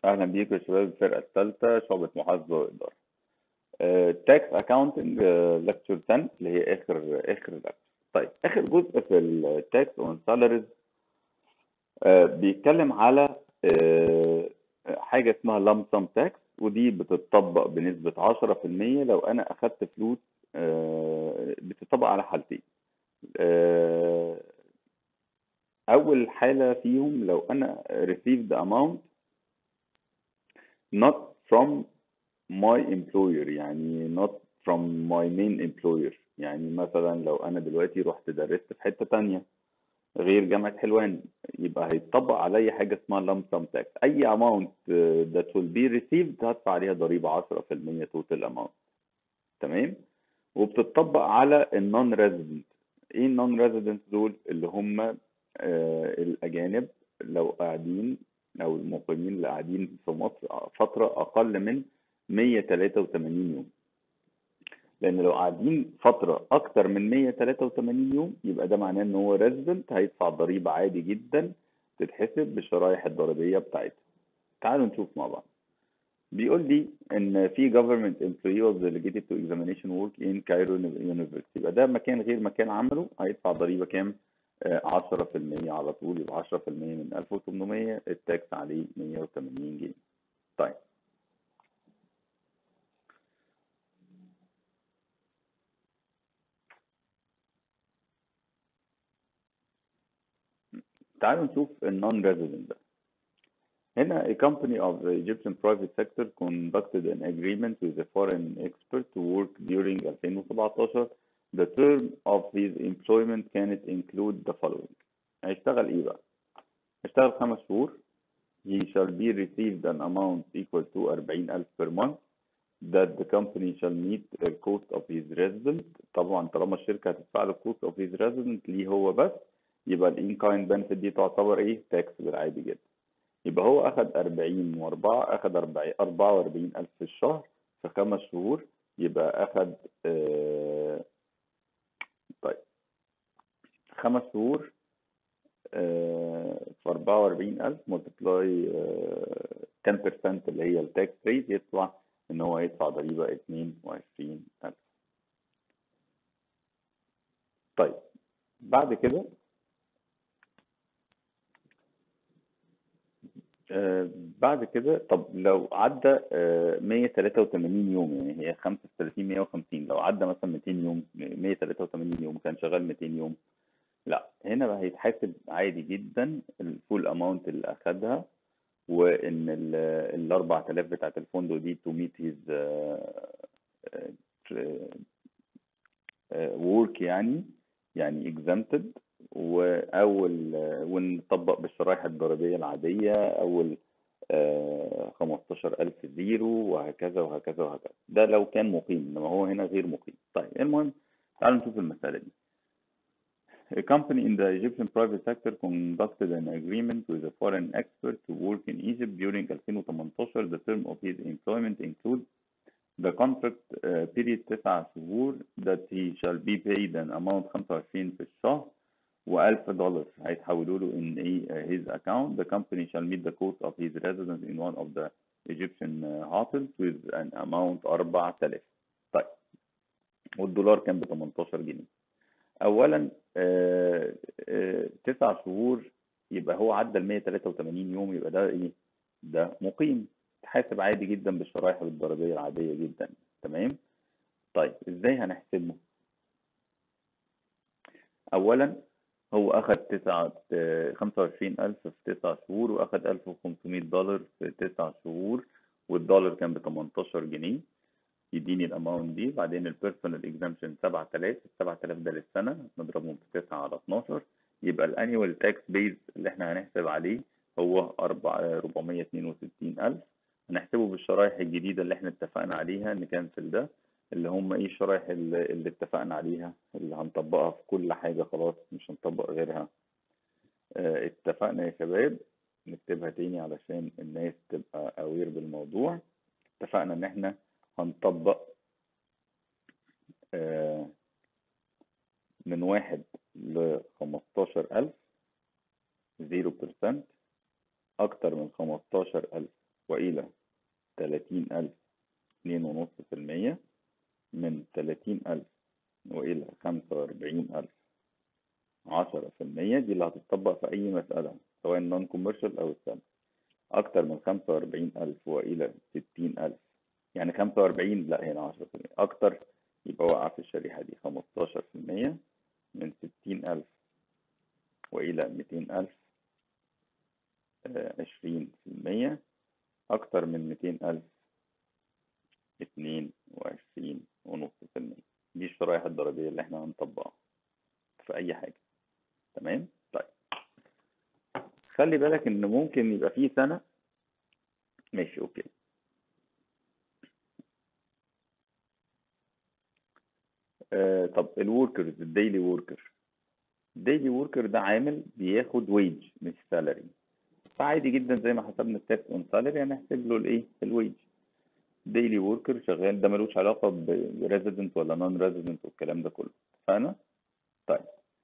أهلا بيكم يا شباب الفرقة الثالثة شعبة محاسبة وإدارة. تاكس أكاونتنج لكتشر 10 اللي هي آخر آخر لكتشر. طيب آخر جزء في التاكس أون سالاريز بيتكلم على آه، حاجة اسمها لام سم تاكس ودي بتطبق بنسبة 10% لو أنا أخدت فلوس آه، بتطبق على حالتين. آه، أول حالة فيهم لو أنا received amount not from my employer يعني not from my main employer يعني مثلا لو أنا دلوقتي رحت درست في حتة تانية غير جامعة حلوان يبقى هيتطبق عليا حاجة اسمها lump sum tax أي amount uh, that will be received هدفع عليها ضريبة 10% total amount تمام وبتطبق على النون ريزيدنت ايه النون ريزيدنت دول اللي هم آه الأجانب لو قاعدين أو المقيمين اللي قاعدين في مصر فترة أقل من 183 يوم لأن لو قاعدين فترة أكتر من 183 يوم يبقى ده معناه إن هو ريزيدنت هيدفع ضريبة عادي جدا تتحسب بالشرايح الضريبية بتاعتها. تعالوا نشوف مع بعض. بيقول لي إن في government employee was delegated to examination work in Cairo University يبقى ده مكان غير مكان عمله هيدفع ضريبة كام؟ آه، 10% على طول يبقى 10% من 1800 التاكس عليه 180 جنيه. طيب تعالوا نشوف النون ريزيدنت ده هنا a company of the Egyptian private sector conducted an agreement with a foreign expert to work during 2017 the term of his employment كانت include the following هيشتغل ايه بقى هيشتغل خمس شهور he shall be received an amount equal to 40000 per month that the company shall meet the cost of his residence طبعا طالما الشركة هتدفع له cost of his residence ليه هو بس يبقى الان كاين بنفيت دي تعتبر ايه تاكس بالعادي جدا يبقى هو اخد 40 و4 اخد 44 الف في الشهر في خمس شهور يبقى اخد آه طيب خمس شهور آه في 44 الف ملتبلاي آه 10% اللي هي التاكس ريت يطلع ان هو يدفع ضريبة 22 الف طيب بعد كده آه بعد كده طب لو عدى آه 183 يوم يعني هي 35 150 لو عدى مثلا 200 يوم 183 يوم كان شغال 200 يوم لا هنا بقى هيتحاسب عادي جدا الفول اماونت اللي اخدها وان ال 4000 بتاعت الفندق دي تو ميت هيز ورك يعني يعني exempted واول ونطبق بالشرائح الضريبيه العاديه اول خمستاشر ألف زيرو وهكذا وهكذا وهكذا ده لو كان مقيم انما هو هنا غير مقيم طيب المهم تعالوا نشوف المسألة دي A company in the Egyptian private sector conducted an agreement with a foreign expert to work in Egypt during 2018 the term of his employment includes the contract uh, period 9 شهور that he shall be paid an amount 25 في الشهر و1000 دولار هيتحولوا له in a, his account. The company shall meet the cost of his residence in one of the Egyptian uh, hotels with an amount 4000 طيب والدولار كان ب 18 جنيه اولا آه آه تسع شهور يبقى هو عدى ال 183 يوم يبقى ده ايه ده مقيم تحاسب عادي جدا بالشرائح الضريبيه العاديه جدا تمام طيب ازاي هنحسبه اولا هو أخد تسعة خمسة وعشرين ألف في تسع شهور وأخد ألف وخمسمية دولار في تسع شهور والدولار كان بتمنتاشر جنيه يديني الأماونت دي بعدين البيرسونال اكزامشن سبعة آلاف السبعة آلاف ده للسنة نضربهم في تسعة على اتناشر يبقى الأنيوال تاكس بيز اللي احنا هنحسب عليه هو ربعمية اتنين وستين ألف هنحسبه بالشرايح الجديدة اللي احنا اتفقنا عليها نكنسل ده اللي هم ايه الشرايح اللي, اللي اتفقنا عليها اللي هنطبقها في كل حاجة خلاص مش هنطبق غيرها اه اتفقنا يا شباب نكتبها تاني علشان الناس تبقى اوير بالموضوع اتفقنا ان احنا هنطبق اه من واحد لخمستاشر ألف زيرو بيرسنت أكتر من خمستاشر ألف وإلى تلاتين ألف اتنين ونص في المية من تلاتين ألف وإلى خمسة وأربعين ألف عشرة في المية دي اللي هتطبق في أي مسألة سواء نون كوميرشال أو السنة أكتر من خمسة وأربعين ألف وإلى ستين ألف يعني خمسة وأربعين لأ هنا عشرة في المية أكتر يبقى واقع في الشريحة دي خمستاشر في المية من ستين ألف وإلى ميتين ألف عشرين في المية أكتر من ميتين ألف اتنين وعشرين ونص في المية دي الشرائح الضريبية اللي احنا هنطبقها في أي حاجة تمام طيب خلي بالك إن ممكن يبقى فيه سنة ماشي أوكي آه طب الوركرز الديلي وركر الديلي وركر ده عامل بياخد ويج مش سالري فعادي جدا زي ما حسبنا التاكس اون سالري هنحسب له الايه الويج ديلي وركر شغال ده ملوش علاقه بريزيدنت ولا نون ريزيدنت والكلام ده كله فانا طيب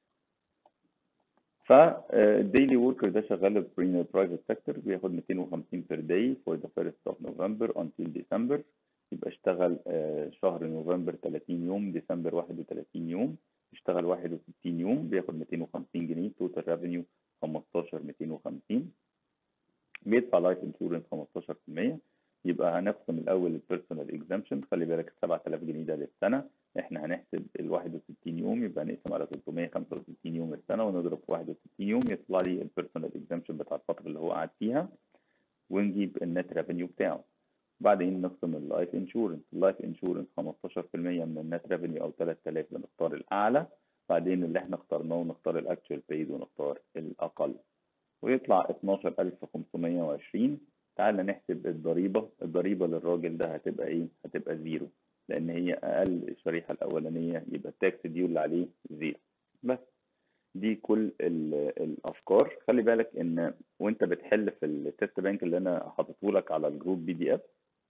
فالديلي وركر ده شغال في البرايفت سيكتور بياخد 250 بير داي فور ذا فيرست اوف نوفمبر انتل ديسمبر يبقى اشتغل شهر نوفمبر 30 يوم ديسمبر 31 يوم اشتغل 61 يوم بياخد 250 جنيه توتال ريفينيو 15 250 بيدفع لايف انشورنس 15% يبقى هنقسم الاول البيرسونال اكزامشن خلي بالك ال 7000 جنيه ده للسنه احنا هنحسب ال 61 يوم يبقى نقسم على 365 يوم السنه ونضرب في 61 يوم يطلع لي البيرسونال اكزامشن بتاع الفتره اللي هو قاعد فيها ونجيب النت ريفينيو بتاعه بعدين نقسم اللايف انشورنس اللايف انشورنس 15% من النت ريفينيو او 3000 بنختار الاعلى بعدين اللي احنا اخترناه ونختار الاكتشوال بيد ونختار الاقل ويطلع 12520 تعال نحسب الضريبة الضريبة للراجل ده هتبقى ايه هتبقى زيرو لان هي اقل الشريحة الاولانية يبقى التاكس ديو اللي عليه زيرو بس دي كل الافكار خلي بالك ان وانت بتحل في التست بانك اللي انا حاطته لك على الجروب بي دي اف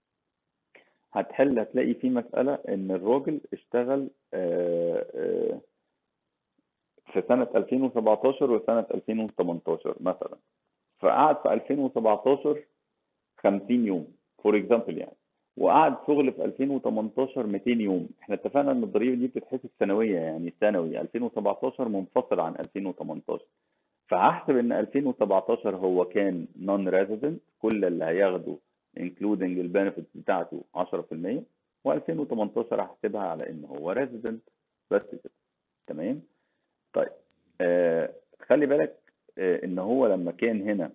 هتحل هتلاقي في مسألة ان الراجل اشتغل آآ آآ في سنة 2017 وسنة 2018 مثلا فقعد في 2017 50 يوم فور اكزامبل يعني وقعد شغل في 2018 200 يوم احنا اتفقنا ان الضريبه دي بتتحسب سنويه يعني سنوي 2017 منفصل عن 2018 فهحسب ان 2017 هو كان نون ريزيدنت كل اللي هياخده انكلودنج البنفيتس بتاعته 10% و2018 هحسبها على ان هو ريزيدنت بس كده تمام طيب آه خلي بالك آه ان هو لما كان هنا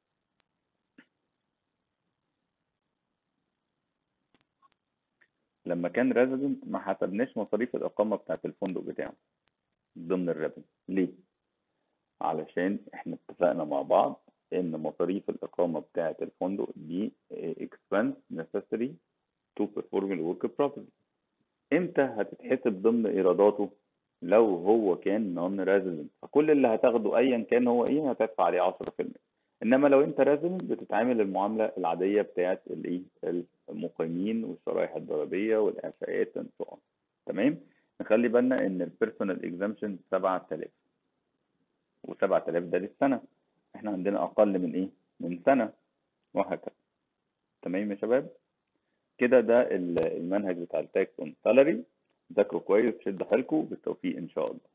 لما كان ريزيدنت ما حسبناش مصاريف الاقامه بتاعه الفندق بتاعه ضمن الريفن ليه علشان احنا اتفقنا مع بعض ان مصاريف الاقامه بتاعه الفندق دي expense necessary to perform the work properly امتى هتتحسب ضمن ايراداته لو هو كان نون ريزيدنت فكل اللي هتاخده ايا كان هو ايه هتدفع عليه 10% انما لو انت ريزيدنت بتتعامل المعامله العاديه بتاعه الايه المقيمين والشرائح الضريبيه والاعفاءات and تمام نخلي بالنا ان البيرسونال اكزامشن 7000 و7000 ده للسنه احنا عندنا اقل من ايه من سنه وهكذا تمام يا شباب كده ده المنهج بتاع التاكس اون سالاري ذاكروا كويس شدوا حيلكم بالتوفيق ان شاء الله